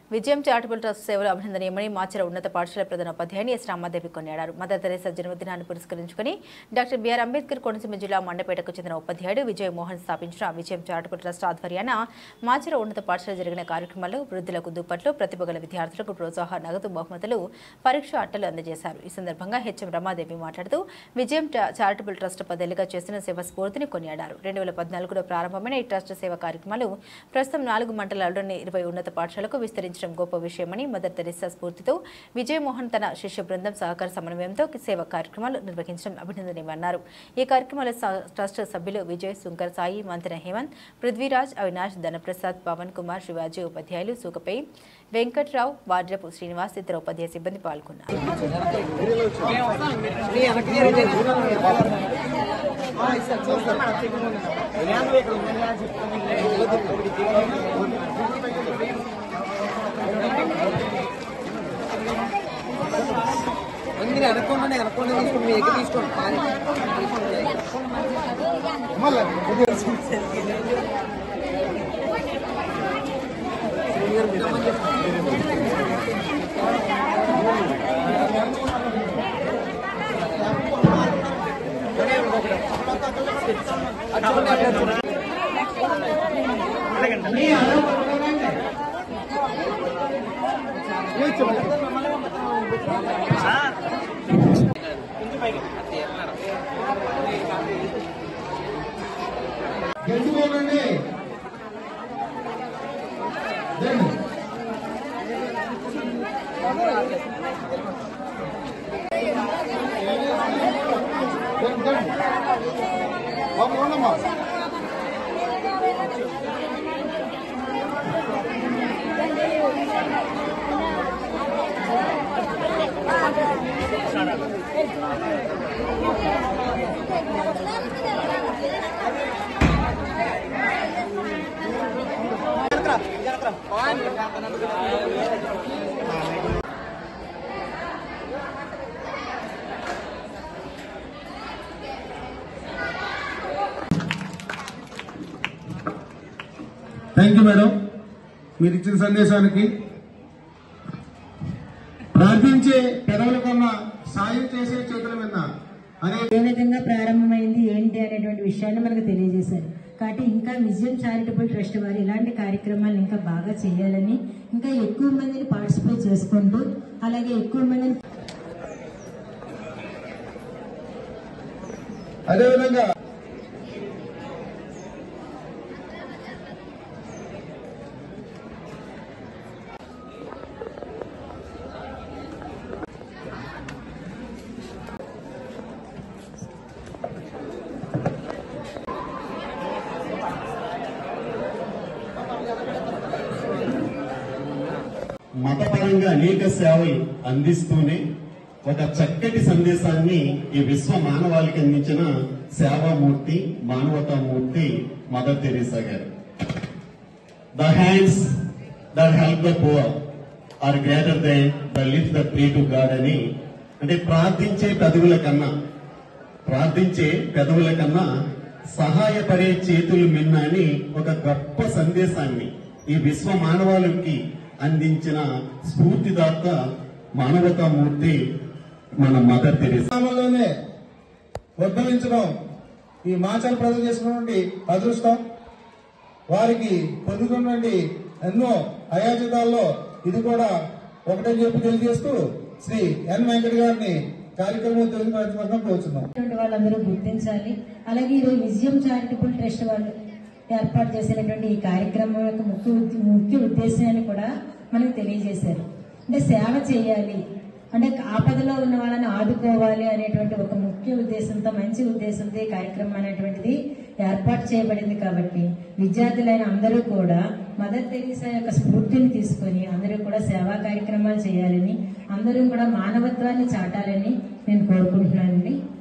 విజయం charitable trust సేవలు అభినందనీయమని మాచర ఉన్నత పాఠశాల ప్రధాన ఉపాధ్యాయుని ఎస్ రామాదేవి కొనియాడారు మదర్ తెరేసా జన్మదినాన్ని పురస్కరించుకుని డాక్టర్ బిఆర్ అంబేద్కర్ కోనసీమ జిల్లా మండపేటకు చెందిన ఉపాధ్యాయుడు విజయ్ మోహన్ స్థాపించిన విజయం చారిటబుల్ ట్రస్ట్ ఆధ్వర్యాన మాచర ఉన్నత పాఠశాల జరిగిన కార్యక్రమాల్లో వృద్ధులకు దుప్పట్లు ప్రతిభ గల విద్యార్థులకు ప్రోత్సాహ నగదు బహుమతులు పరీక్ష అట్టలు అందజేశారు ఈ సందర్భంగా హెచ్ఎం రమాదేవి మాట్లాడుతూ విజయం చా- చారిటబుల్ ట్రస్ట్ పదేళ్లుగా చేస్తున్న సేవ స్ఫూర్తిని కొనియాడారు రెండు వేల పద్నాలుగులో ప్రారంభమైన ఈ ట్రస్ట్ సేవ కార్యక్రమాలు ప్రస్తుతం నాలుగు మండలాల్లోని ఇరవై ఉన్నత పాఠశాలకు విస్తరించడం గొప్ప విషయమని మదర్ తెరిసా స్ఫూర్తితో విజయమోహన్ తన శిష్య బృందం సహకార సమన్వయంతో సేవ కార్యక్రమాలు నిర్వహించడం అభినందనీయమన్నారు ఈ కార్యక్రమాల స- ట్రస్ట్ సభ్యులు విజయ్ శంకర్ సాయి మంతెన హేమంత్ పృథ్వీరాజ్ అవినాష్ ధనప్రసాద్ పవన్ కుమార్ శివాజీ ఉపాధ్యాయులు సూకపై వెంకట్రావు వాడ్రపు శ్రీనివాస్ ఇతర ఉపాధ్యాయ సిబ్బంది పాల్గొన్నారు మీరు అనుకోండి అనుకోండి తీసుకోండి మీ దగ్గర తీసుకోండి పాలు. గెలుచుకోనండి రండి. రండి, రండి. బాబు, ఉండమ్మా. థ్యాంక్ యూ మేడం మీరు ఇచ్చిన సందేశానికి ప్రార్థించే పెదవుల కన్నా సాయం చేసే చేతుల మీద అనే ఏ విధంగా ప్రారంభమైంది ఏంటి అనేటువంటి విషయాన్ని మనకు తెలియజేశారు కాబట్టి ఇంకా విజయం చారిటబుల్ ట్రస్ట్ వారు ఇలాంటి కార్యక్రమాలు ఇంకా బాగా చేయాలని ఇంకా ఎక్కువ మందిని పార్టిసిపేట్ చేసుకుంటూ అలాగే ఎక్కువ మందిని అదేవిధంగా మతపరంగా అనేక సేవలు అందిస్తూనే ఒక చక్కటి సందేశాన్ని ఈ విశ్వ మానవాళికి అందించిన సేవామూర్తి మానవతామూర్తి మదర్ తెరీసా గారు the hands that help the poor are greater than the lips the pray to God అని అంటే ప్రార్థించే పెదవుల కన్నా ప్రార్థించే పెదవుల కన్నా సహాయపడే చేతులు మిన్న అని ఒక గొప్ప సందేశాన్ని ఈ విశ్వ మానవాళికి అందించిన స్ఫూర్తిదాత మానవతామూర్తి మన మదర్ తెరీసా గ్రామంలోనే ఉద్భవించడం ఈ మాచల్ ప్రజలు చేసుకున్నటువంటి అదృష్టం వారికి పొందుతున్నటువంటి ఎన్నో అయాచితాల్లో ఇది కూడా ఒకటని చెప్పి తెలియజేస్తూ శ్రీ ఎన్ వెంకట గారిని కార్యక్రమం తెలియజేసిన కోరుచున్నాం ఉన్నటువంటి వాళ్ళందరూ గుర్తించాలి అలాగే ఈరోజు విజయం చారిటబుల్ ట్రస్ట్ వాళ్ళు ఏర్పాటు చేసినటువంటి ఈ కార్యక్రమం యొక్క ముఖ్య ఉద్ద- ముఖ్య ఉద్దేశాన్ని కూడా మనకు తెలియజేశారు అంటే సేవ చేయాలి అంటే ఆపదలో ఉన్న వాళ్ళని ఆదుకోవాలి అనేటువంటి ఒక ముఖ్య ఉద్దేశంతో మంచి ఉద్దేశంతో ఈ కార్యక్రమం అనేటువంటిది ఏర్పాటు చేయబడింది కాబట్టి విద్యార్థులైన అందరూ కూడా మదర్ తెరీసా యొక్క స్ఫూర్తిని తీసుకొని అందరూ కూడా సేవా కార్యక్రమాలు చేయాలని అందరూ కూడా మానవత్వాన్ని చాటాలని నేను కోరుకుంటున్నానండి